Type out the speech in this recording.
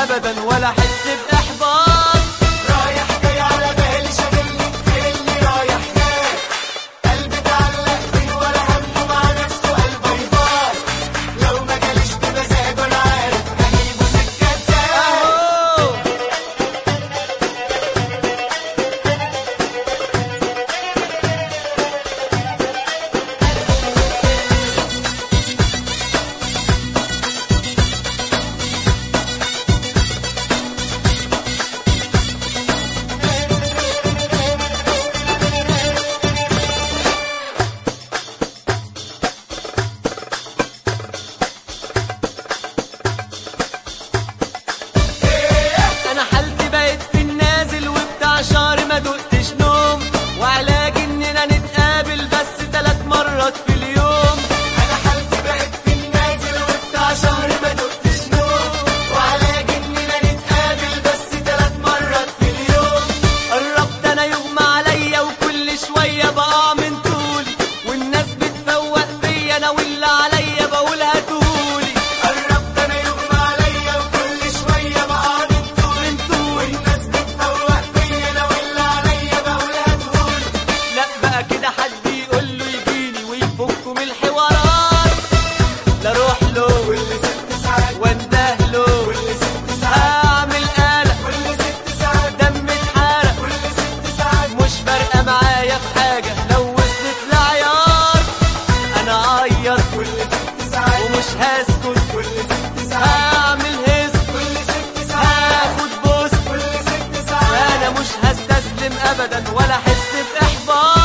ابدا ولا احس باحباط رايح جاي على بالي شاغلني اللي رايح جاي قلبي اتعلق بيه ولا همه مع نفسه قلبه يفار لو ما جاليش بمزاجه انا عارف هجيبه سكه ازاي اهو انا حالتي بقت في النازل وبتاع شهر ما دقتش نوم وعلاج اننا نتقابل بس ثلاث مرات في اليوم انا حالتي بقت في النازل وبتاع شهر ما دقتش نوم وعلاج اننا نتقابل بس ثلاث مرات في اليوم قربت انا يغمى عليا وكل شويه بقع من طولي والناس بتفوق فيا انا واللي عليا بقول هاتولي قربت انا يغمى عليا وكل شويه بقع من طول طول والناس بتفوق فيا انا واللي عليا بقول هتقول لا بقى كده حد يقول له يجيني ويفكوا من الحوارات لا اروح له كل ست ساعات وانده له كل ست ساعات هعمل قلق كل ست ساعات دم اتحرق كل ست ساعات مش فارقه معايا في حاجه لو وصلت لعيار انا اعير كل ست ساعات ومش هسكت كل ست ساعات هعمل هس كل ست ساعات هاخد بوس كل ست ساعات انا مش هستسلم ابدا ولا احس باحباط